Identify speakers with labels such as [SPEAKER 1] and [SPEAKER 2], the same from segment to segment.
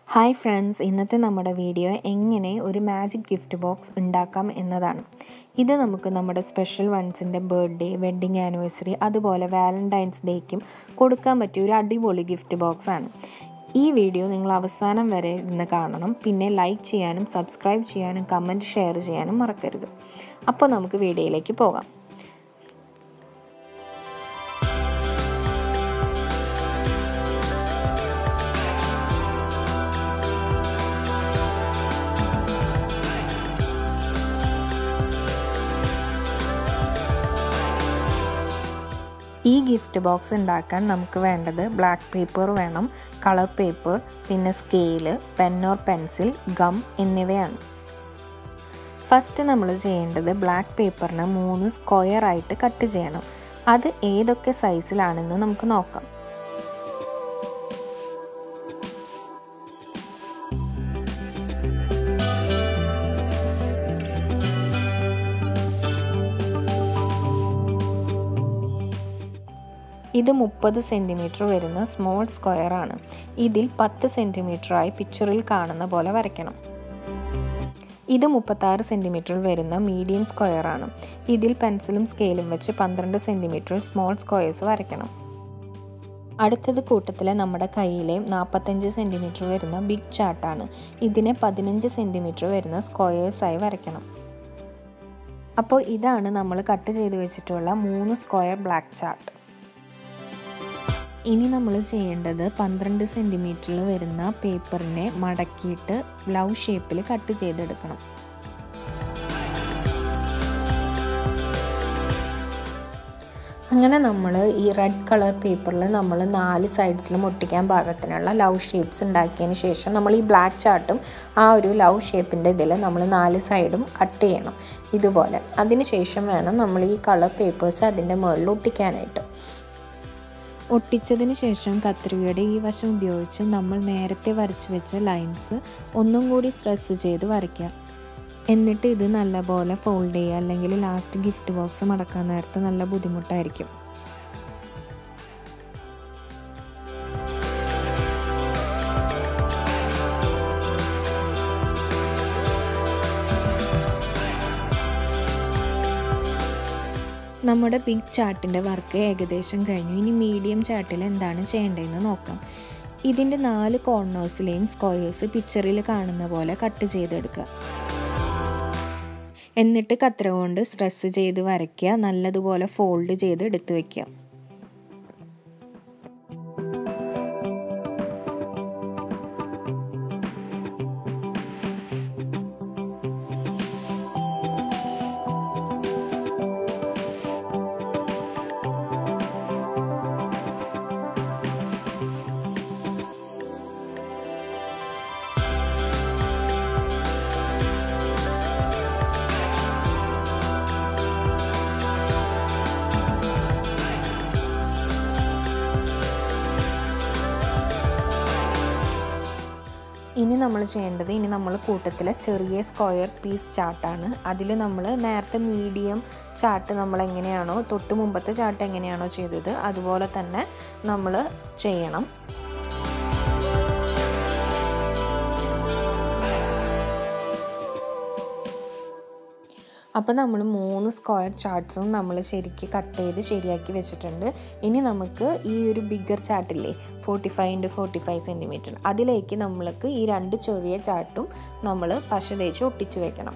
[SPEAKER 1] hi friends ഇന്നത്തെ നമ്മുടെ video എങ്ങനെ ഒരു മാജിക് ഗിഫ്റ്റ് ബോക്സ് ഉണ്ടാക്കാം എന്നതാണ് ഇത് നമുക്ക് നമ്മുടെ സ്പെഷ്യൽ വൺസിൻ്റെ ബർത്ത്ഡേ വെഡ്ഡിങ് ആനിവേഴ്സറി അതുപോലെ വാലൻറ്റൈൻസ് ഡേക്കും കൊടുക്കാൻ പറ്റിയ ഒരു അടിപൊളി ഗിഫ്റ്റ് ബോക്സ് ആണ് ഈ വീഡിയോ നിങ്ങൾ അവസാനം വരെ ഇന്ന് കാണണം പിന്നെ ലൈക്ക് ചെയ്യാനും സബ്സ്ക്രൈബ് ചെയ്യാനും കമൻറ്റ് ഷെയർ ചെയ്യാനും മറക്കരുത് അപ്പോൾ നമുക്ക് വീഡിയോയിലേക്ക് പോകാം ഈ ഗിഫ്റ്റ് ബോക്സ് ഉണ്ടാക്കാൻ നമുക്ക് വേണ്ടത് ബ്ലാക്ക് പേപ്പർ വേണം കളർ പേപ്പർ പിന്നെ scale pen or pencil gum എന്നിവയാണ് ഫസ്റ്റ് നമ്മൾ ചെയ്യേണ്ടത് ബ്ലാക്ക് പേപ്പറിന് മൂന്ന് സ്ക്വയർ ആയിട്ട് കട്ട് ചെയ്യണം അത് ഏതൊക്കെ സൈസിലാണെന്ന് നമുക്ക് നോക്കാം ഇത് മുപ്പത് സെൻറ്റിമീറ്റർ വരുന്ന സ്മോൾ സ്ക്വയർ ആണ് ഇതിൽ പത്ത് സെൻറ്റിമീറ്ററായി പിക്ചറിൽ കാണുന്ന പോലെ വരയ്ക്കണം ഇത് മുപ്പത്താറ് സെൻറ്റിമീറ്ററിൽ വരുന്ന മീഡിയം സ്ക്വയർ ആണ് ഇതിൽ പെൻസിലും സ്കെയിലും വെച്ച് പന്ത്രണ്ട് സെൻറ്റിമീറ്റർ സ്മോൾ സ്ക്വയേഴ്സ് വരയ്ക്കണം അടുത്തത് കൂട്ടത്തിലെ നമ്മുടെ കയ്യിലെ നാൽപ്പത്തഞ്ച് സെൻറ്റിമീറ്റർ വരുന്ന ബിഗ് ചാർട്ടാണ് ഇതിനെ പതിനഞ്ച് സെൻറ്റിമീറ്റർ വരുന്ന സ്ക്വയേഴ്സായി വരയ്ക്കണം അപ്പോൾ ഇതാണ് നമ്മൾ കട്ട് ചെയ്ത് വെച്ചിട്ടുള്ള മൂന്ന് സ്ക്വയർ ബ്ലാക്ക് ചാർട്ട് ഇനി നമ്മൾ ചെയ്യേണ്ടത് പന്ത്രണ്ട് സെൻറ്റിമീറ്ററിൽ വരുന്ന പേപ്പറിനെ മടക്കിയിട്ട് ലവ് ഷേപ്പിൽ കട്ട് ചെയ്തെടുക്കണം അങ്ങനെ നമ്മൾ ഈ റെഡ് കളർ പേപ്പറിൽ നമ്മൾ നാല് സൈഡ്സിലും ഒട്ടിക്കാൻ പാകത്തിനുള്ള ലവ് ഷേപ്സ് ഉണ്ടാക്കിയതിന് ശേഷം നമ്മൾ ഈ ബ്ലാക്ക് ചാർട്ടും ആ ഒരു ലവ് ഷേപ്പിൻ്റെ ഇതിൽ നമ്മൾ നാല് സൈഡും കട്ട് ചെയ്യണം ഇതുപോലെ അതിന് ശേഷം വേണം നമ്മൾ ഈ കളർ പേപ്പേഴ്സ് അതിൻ്റെ മുകളിൽ ഒട്ടിക്കാനായിട്ട് ഒട്ടിച്ചതിന് ശേഷം കത്രികയുടെ ഈ വശം ഉപയോഗിച്ച് നമ്മൾ നേരത്തെ വരച്ച് വെച്ച ലൈൻസ് ഒന്നും കൂടി സ്ട്രെസ് ചെയ്ത് വരയ്ക്കുക എന്നിട്ട് ഇത് നല്ലപോലെ ഫോൾഡ് ചെയ്യുക അല്ലെങ്കിൽ ലാസ്റ്റ് ഗിഫ്റ്റ് ബോക്സ് മടക്കാൻ നേരത്ത് നല്ല ബുദ്ധിമുട്ടായിരിക്കും നമ്മുടെ ബിഗ് ചാർട്ടിൻ്റെ വർക്ക് ഏകദേശം കഴിഞ്ഞു ഇനി മീഡിയം ചാർട്ടിൽ എന്താണ് ചെയ്യേണ്ടതെന്ന് നോക്കാം ഇതിൻ്റെ നാല് കോർണേഴ്സിലെയും സ്ക്വയേഴ്സ് പിക്ചറിൽ കാണുന്ന പോലെ കട്ട് ചെയ്തെടുക്കുക എന്നിട്ട് കത്ര കൊണ്ട് സ്ട്രെസ് ചെയ്ത് വരയ്ക്കുക നല്ലതുപോലെ ഫോൾഡ് ചെയ്ത് എടുത്തു വയ്ക്കുക ഇനി നമ്മൾ ചെയ്യേണ്ടത് ഇനി നമ്മൾ കൂട്ടത്തിലെ ചെറിയ സ്ക്വയർ പീസ് ചാർട്ടാണ് അതിൽ നമ്മൾ നേരത്തെ മീഡിയം ചാർട്ട് നമ്മൾ എങ്ങനെയാണോ തൊട്ട് മുമ്പത്തെ ചാർട്ട് എങ്ങനെയാണോ ചെയ്തത് അതുപോലെ തന്നെ നമ്മൾ ചെയ്യണം അപ്പോൾ നമ്മൾ മൂന്ന് സ്ക്വയർ ചാർട്ട്സും നമ്മൾ ശരിക്ക് കട്ട് ചെയ്ത് ശരിയാക്കി വെച്ചിട്ടുണ്ട് ഇനി നമുക്ക് ഈ ഒരു ബിഗർ ചാർട്ടില്ലേ forty five into forty five centimetre അതിലേക്ക് നമ്മൾക്ക് ഈ രണ്ട് ചെറിയ ചാർട്ടും നമ്മൾ പശ തേച്ച് ഒട്ടിച്ച് വെക്കണം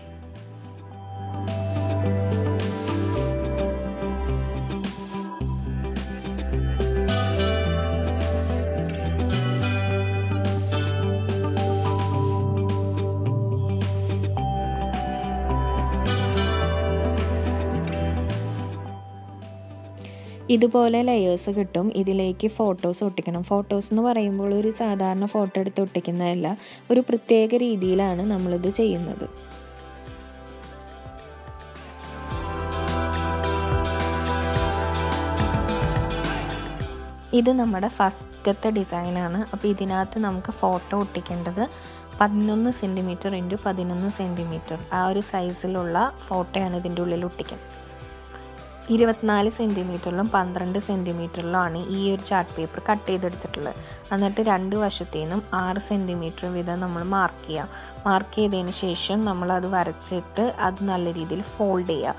[SPEAKER 1] ഇതുപോലെ ലെയേഴ്സ് കിട്ടും ഇതിലേക്ക് ഫോട്ടോസ് ഒട്ടിക്കണം ഫോട്ടോസ് എന്ന് പറയുമ്പോൾ ഒരു സാധാരണ ഫോട്ടോ എടുത്ത് ഒട്ടിക്കുന്നതല്ല ഒരു പ്രത്യേക രീതിയിലാണ് നമ്മളിത് ചെയ്യുന്നത് ഇത് നമ്മുടെ ഫസ്റ്റത്തെ ഡിസൈനാണ് അപ്പോൾ ഇതിനകത്ത് നമുക്ക് ഫോട്ടോ ഒട്ടിക്കേണ്ടത് പതിനൊന്ന് സെൻറ്റിമീറ്റർ ഇൻറ്റു പതിനൊന്ന് സെൻറ്റിമീറ്റർ ആ ഒരു സൈസിലുള്ള ഫോട്ടോയാണ് ഇതിൻ്റെ ഉള്ളിൽ ഒട്ടിക്കുന്നത് ഇരുപത്തിനാല് സെൻറ്റിമീറ്ററിലും പന്ത്രണ്ട് സെൻറ്റിമീറ്ററിലുമാണ് ഈ ഒരു ചാർട്ട് പേപ്പർ കട്ട് ചെയ്തെടുത്തിട്ടുള്ളത് എന്നിട്ട് രണ്ട് വശത്തു നിന്നും ആറ് സെൻറ്റിമീറ്റർ വീതം നമ്മൾ മാർക്ക് ചെയ്യുക മാർക്ക് ചെയ്തതിന് ശേഷം നമ്മൾ അത് വരച്ചിട്ട് അത് നല്ല രീതിയിൽ ഫോൾഡ് ചെയ്യുക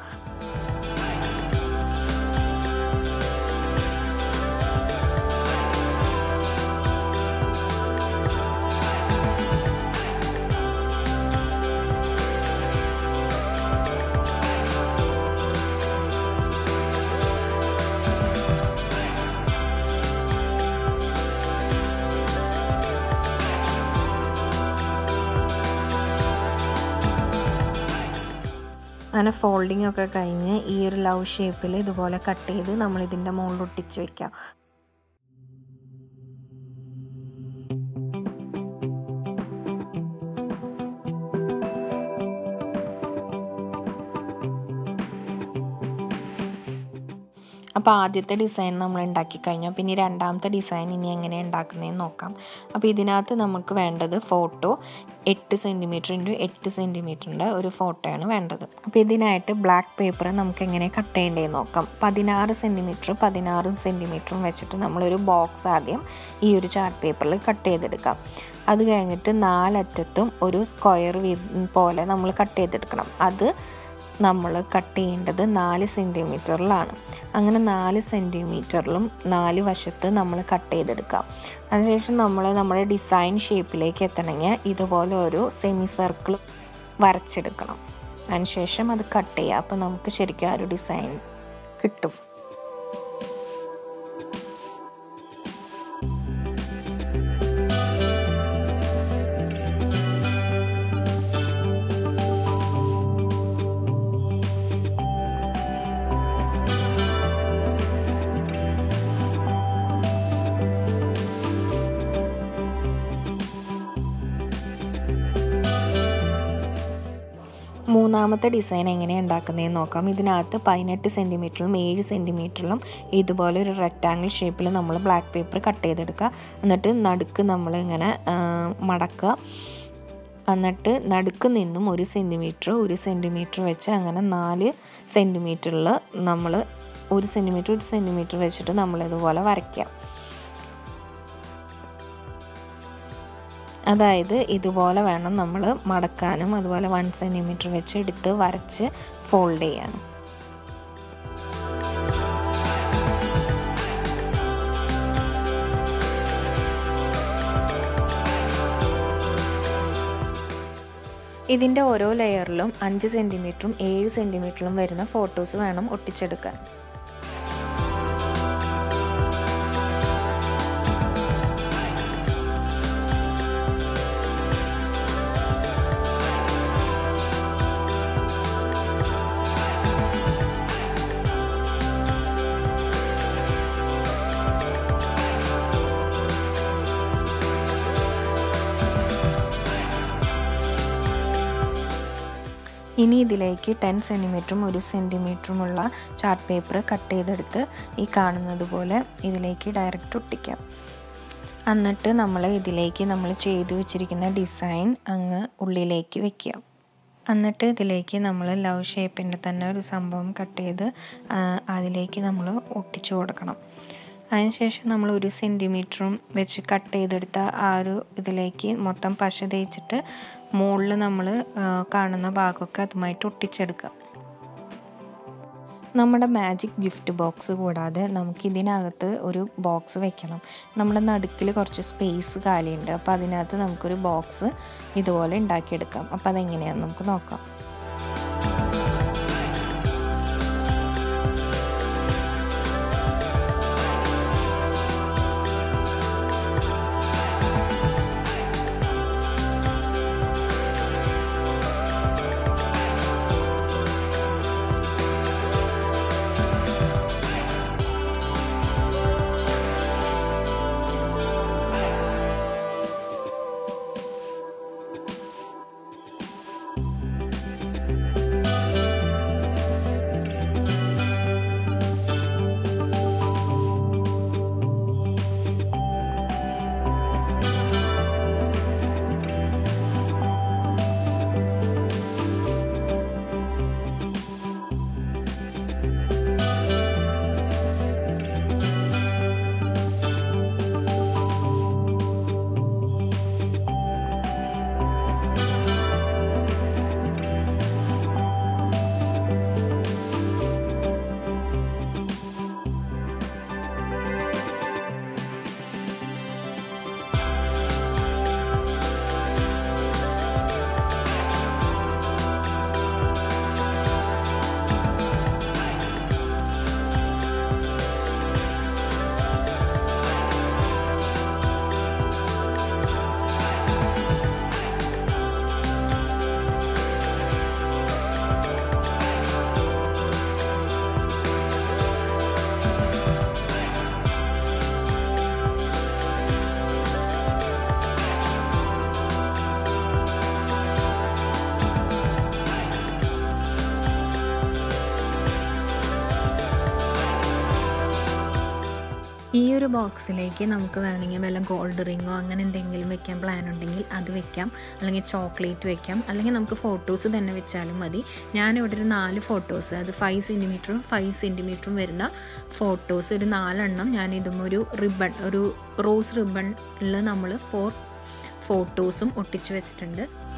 [SPEAKER 1] അങ്ങനെ ഫോൾഡിംഗ് ഒക്കെ കഴിഞ്ഞ് ഈ ഒരു ലവ് ഷേപ്പിൽ ഇതുപോലെ കട്ട് ചെയ്ത് നമ്മൾ ഇതിൻ്റെ മുകളിൽ ഒട്ടിച്ച് വെക്കാം അപ്പോൾ ആദ്യത്തെ ഡിസൈൻ നമ്മൾ ഉണ്ടാക്കി കഴിഞ്ഞാൽ പിന്നെ രണ്ടാമത്തെ ഡിസൈൻ ഇനി എങ്ങനെ ഉണ്ടാക്കുന്നതെന്ന് നോക്കാം അപ്പോൾ ഇതിനകത്ത് നമുക്ക് വേണ്ടത് ഫോട്ടോ എട്ട് സെൻറ്റിമീറ്റർ ഇൻറ്റു എട്ട് സെൻറ്റിമീറ്ററിൻ്റെ ഒരു ഫോട്ടോയാണ് വേണ്ടത് അപ്പോൾ ഇതിനായിട്ട് ബ്ലാക്ക് പേപ്പർ നമുക്ക് എങ്ങനെ കട്ട് ചെയ്യേണ്ടതെന്ന് നോക്കാം പതിനാറ് സെൻറ്റിമീറ്റർ പതിനാറ് സെൻറ്റിമീറ്ററും വെച്ചിട്ട് നമ്മളൊരു ബോക്സ് ആദ്യം ഈ ഒരു ചാർട്ട് പേപ്പറിൽ കട്ട് ചെയ്തെടുക്കാം അത് കഴിഞ്ഞിട്ട് നാലറ്റത്തും ഒരു സ്ക്വയർ പോലെ നമ്മൾ കട്ട് ചെയ്തെടുക്കണം അത് നമ്മൾ കട്ട് ചെയ്യേണ്ടത് നാല് സെൻറ്റിമീറ്ററിലാണ് അങ്ങനെ നാല് സെൻറ്റിമീറ്ററിലും നാല് വശത്ത് നമ്മൾ കട്ട് ചെയ്തെടുക്കാം അതിനുശേഷം നമ്മൾ നമ്മുടെ ഡിസൈൻ ഷേപ്പിലേക്ക് എത്തണമെങ്കിൽ ഇതുപോലെ ഒരു സെമി സർക്കിൾ വരച്ചെടുക്കണം അതിനുശേഷം അത് കട്ട് ചെയ്യുക അപ്പോൾ നമുക്ക് ശരിക്കും ആ ഒരു ഡിസൈൻ കിട്ടും മൂന്നാമത്തെ ഡിസൈൻ എങ്ങനെയാണ് ഉണ്ടാക്കുന്നതെന്ന് നോക്കാം ഇതിനകത്ത് പതിനെട്ട് സെൻറ്റിമീറ്ററിലും ഏഴ് സെൻറ്റിമീറ്ററിലും ഇതുപോലെ ഒരു റെക്റ്റാങ്കിൾ ഷേപ്പിൽ നമ്മൾ ബ്ലാക്ക് പേപ്പർ കട്ട് ചെയ്തെടുക്കുക എന്നിട്ട് നടുക്ക് നമ്മൾ ഇങ്ങനെ മടക്കുക എന്നിട്ട് നടുക്ക് നിന്നും ഒരു സെൻറ്റിമീറ്റർ ഒരു സെൻറ്റിമീറ്റർ വെച്ച് അങ്ങനെ നാല് സെൻറ്റിമീറ്ററിൽ നമ്മൾ ഒരു സെൻറ്റിമീറ്റർ ഒരു സെൻറ്റിമീറ്റർ വെച്ചിട്ട് നമ്മളിതുപോലെ വരയ്ക്കാം അതായത് ഇതുപോലെ വേണം നമ്മൾ മടക്കാനും അതുപോലെ വൺ സെൻറ്റിമീറ്റർ വെച്ച് എടുത്ത് വരച്ച് ഫോൾഡ് ചെയ്യാനും ഇതിൻ്റെ ഓരോ ലെയറിലും അഞ്ച് സെൻറ്റിമീറ്ററും ഏഴ് സെൻറ്റിമീറ്ററിലും വരുന്ന ഫോട്ടോസ് വേണം ഒട്ടിച്ചെടുക്കാൻ ഇനി ഇതിലേക്ക് ടെൻ സെൻറ്റിമീറ്ററും ഒരു സെൻറ്റിമീറ്ററുമുള്ള ചാർട്ട് പേപ്പർ കട്ട് ചെയ്തെടുത്ത് ഈ കാണുന്നത് പോലെ ഇതിലേക്ക് ഡയറക്റ്റ് ഒട്ടിക്കാം എന്നിട്ട് നമ്മൾ ഇതിലേക്ക് നമ്മൾ ചെയ്തു വെച്ചിരിക്കുന്ന ഡിസൈൻ അങ്ങ് ഉള്ളിലേക്ക് വെക്കുക എന്നിട്ട് ഇതിലേക്ക് നമ്മൾ ലവ് ഷേപ്പിൻ്റെ തന്നെ ഒരു സംഭവം കട്ട് ചെയ്ത് അതിലേക്ക് നമ്മൾ ഒട്ടിച്ചു കൊടുക്കണം അതിനുശേഷം നമ്മൾ ഒരു സെൻറ്റിമീറ്ററും വെച്ച് കട്ട് ചെയ്തെടുത്ത ആ ഒരു ഇതിലേക്ക് മൊത്തം പശ തേച്ചിട്ട് മുകളിൽ നമ്മൾ കാണുന്ന ഭാഗമൊക്കെ അതുമായിട്ട് ഒട്ടിച്ചെടുക്കുക നമ്മുടെ മാജിക് ഗിഫ്റ്റ് ബോക്സ് കൂടാതെ നമുക്ക് ഇതിനകത്ത് ഒരു ബോക്സ് വെക്കണം നമ്മുടെ നടുക്കിൽ കുറച്ച് സ്പേസ് കാലിയുണ്ട് അപ്പോൾ അതിനകത്ത് നമുക്കൊരു ബോക്സ് ഇതുപോലെ ഉണ്ടാക്കിയെടുക്കാം അപ്പോൾ അതെങ്ങനെയാണെന്ന് നമുക്ക് നോക്കാം ഈ ഒരു ബോക്സിലേക്ക് നമുക്ക് വേണമെങ്കിൽ വല്ല ഗോൾഡ് റിങ്ങോ അങ്ങനെ എന്തെങ്കിലും വെക്കാൻ പ്ലാൻ ഉണ്ടെങ്കിൽ അത് വെക്കാം അല്ലെങ്കിൽ ചോക്ലേറ്റ് വെക്കാം അല്ലെങ്കിൽ നമുക്ക് ഫോട്ടോസ് തന്നെ വെച്ചാലും മതി ഞാനിവിടെ ഒരു നാല് ഫോട്ടോസ് അത് ഫൈവ് സെൻറ്റിമീറ്ററും ഫൈവ് സെൻറ്റിമീറ്ററും വരുന്ന ഫോട്ടോസ് ഒരു നാലെണ്ണം ഞാൻ ഇതും ഒരു റിബൺ ഒരു റോസ് റിബണിൽ നമ്മൾ ഫോർ ഫോട്ടോസും ഒട്ടിച്ചു വെച്ചിട്ടുണ്ട്